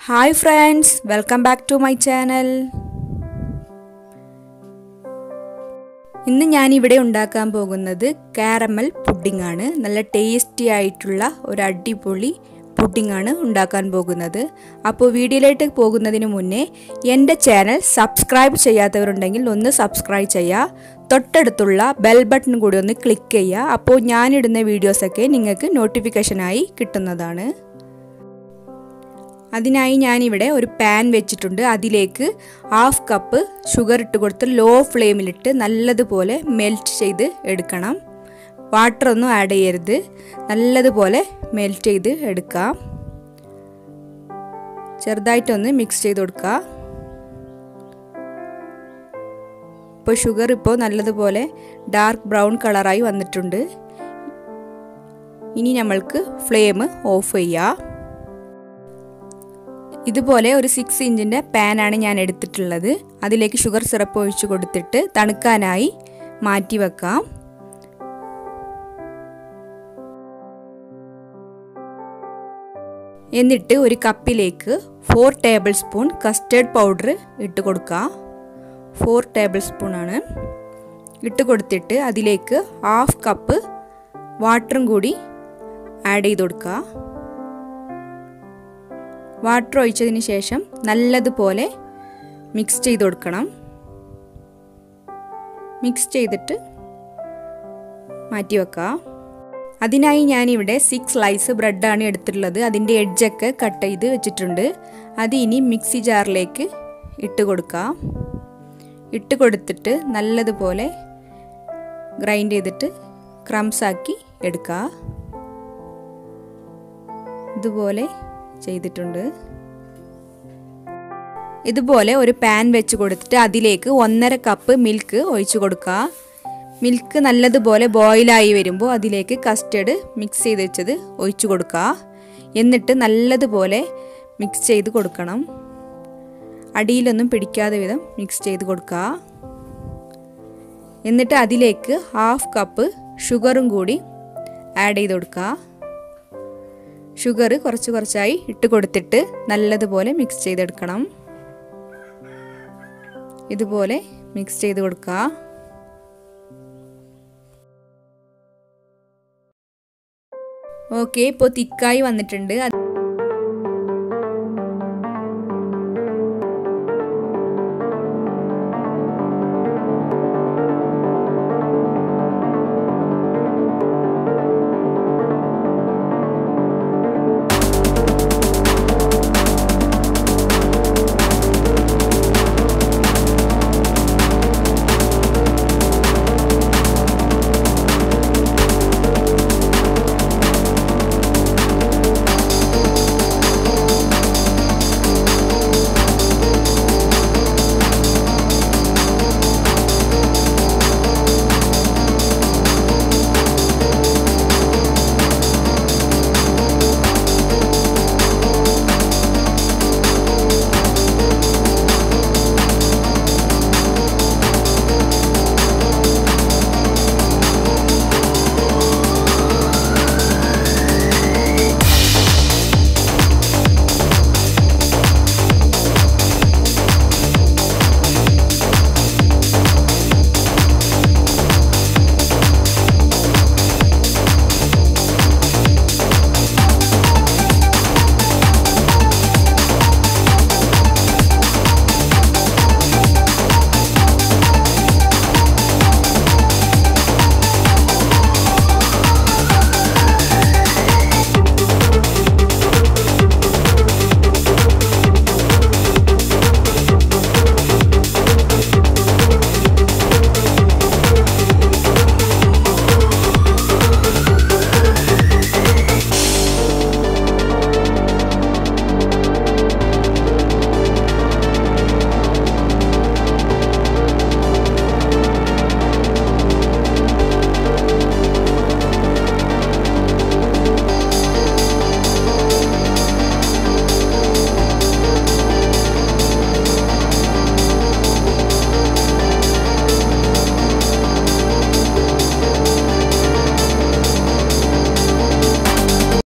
hi friends welcome back to my channel ഇന്ന് ഞാൻ ഇവിടെ ഉണ്ടാക്കാൻ പോകുന്നത് കാരമൽ പുഡിംഗ് ആണ് നല്ല ടേസ്റ്റി ആയിട്ടുള്ള ഒരു അടിപൊളി പുഡിംഗ് ആണ് ഉണ്ടാക്കാൻ പോകുന്നത് അപ്പോൾ വീഡിയോയിലേക്ക് പോകുന്നതിന് മുന്നേ എൻ്റെ ചാനൽ സബ്സ്ക്രൈബ് ചെയ്യാത്തവരുണ്ടെങ്കിൽ ഒന്ന് സബ്സ്ക്രൈബ് ചെയ്യുക തൊട്ടടുത്തുള്ള ബെൽ ബട്ടൺ കൂടി ഒന്ന് ക്ലിക്ക് ചെയ്യുക അപ്പോൾ ഞാനിടുന്ന വീഡിയോസൊക്കെ നിങ്ങൾക്ക് നോട്ടിഫിക്കേഷനായി കിട്ടുന്നതാണ് അതിനായി ഞാനിവിടെ ഒരു പാൻ വെച്ചിട്ടുണ്ട് അതിലേക്ക് ഹാഫ് കപ്പ് ഷുഗർ ഇട്ട് കൊടുത്ത് ലോ ഫ്ലെയിമിലിട്ട് നല്ലതുപോലെ മെൽറ്റ് ചെയ്ത് എടുക്കണം വാട്ടറൊന്നും ആഡ് ചെയ്യരുത് നല്ലതുപോലെ മെൽറ്റ് ചെയ്ത് എടുക്കാം ചെറുതായിട്ടൊന്ന് മിക്സ് ചെയ്ത് കൊടുക്കുക ഇപ്പോൾ ഷുഗർ ഇപ്പോൾ നല്ലതുപോലെ ഡാർക്ക് ബ്രൗൺ കളറായി വന്നിട്ടുണ്ട് ഇനി നമ്മൾക്ക് ഫ്ലെയിം ഓഫ് ചെയ്യാം ഇതുപോലെ ഒരു സിക്സ് ഇഞ്ചിൻ്റെ പാനാണ് ഞാൻ എടുത്തിട്ടുള്ളത് അതിലേക്ക് ഷുഗർ സിറപ്പ് ഒഴിച്ചു കൊടുത്തിട്ട് തണുക്കാനായി മാറ്റി വെക്കാം എന്നിട്ട് ഒരു കപ്പിലേക്ക് four tablespoon custard powder ഇട്ട് കൊടുക്കുക ഫോർ ടേബിൾ സ്പൂണാണ് ഇട്ട് കൊടുത്തിട്ട് അതിലേക്ക് ഹാഫ് കപ്പ് വാട്ടറും കൂടി ആഡ് ചെയ്ത് കൊടുക്കുക വാട്ടർ ഒഴിച്ചതിന് ശേഷം നല്ലതുപോലെ മിക്സ് ചെയ്ത് കൊടുക്കണം മിക്സ് ചെയ്തിട്ട് മാറ്റി വെക്കുക അതിനായി ഞാനിവിടെ സിക്സ് സ്ലൈസ് ബ്രെഡാണ് എടുത്തിട്ടുള്ളത് അതിൻ്റെ എഡ്ജൊക്കെ കട്ട് ചെയ്ത് വെച്ചിട്ടുണ്ട് അത് ഇനി മിക്സി ജാറിലേക്ക് ഇട്ട് കൊടുക്കാം ഇട്ട് കൊടുത്തിട്ട് നല്ലതുപോലെ ഗ്രൈൻഡ് ചെയ്തിട്ട് ക്രംസ് ആക്കി എടുക്കുക ഇതുപോലെ ചെയ്തിട്ടുണ്ട് ഇതുപോലെ ഒരു പാൻ വെച്ച് കൊടുത്തിട്ട് അതിലേക്ക് ഒന്നര കപ്പ് മിൽക്ക് ഒഴിച്ചു കൊടുക്കുക മിൽക്ക് നല്ലതുപോലെ ബോയിലായി വരുമ്പോൾ അതിലേക്ക് കസ്റ്റേർഡ് മിക്സ് ചെയ്ത് വെച്ചത് ഒഴിച്ചു കൊടുക്കുക എന്നിട്ട് നല്ലതുപോലെ മിക്സ് ചെയ്ത് കൊടുക്കണം അടിയിലൊന്നും പിടിക്കാതെ വിധം മിക്സ് ചെയ്ത് കൊടുക്കുക എന്നിട്ട് അതിലേക്ക് ഹാഫ് കപ്പ് ഷുഗറും കൂടി ആഡ് ചെയ്ത് കൊടുക്കുക ഷുഗർ കുറച്ച് കുറച്ചായി ഇട്ട് കൊടുത്തിട്ട് നല്ലതുപോലെ മിക്സ് ചെയ്തെടുക്കണം ഇതുപോലെ മിക്സ് ചെയ്ത് കൊടുക്കുക ഓക്കെ ഇപ്പോൾ തിക്കായി വന്നിട്ടുണ്ട്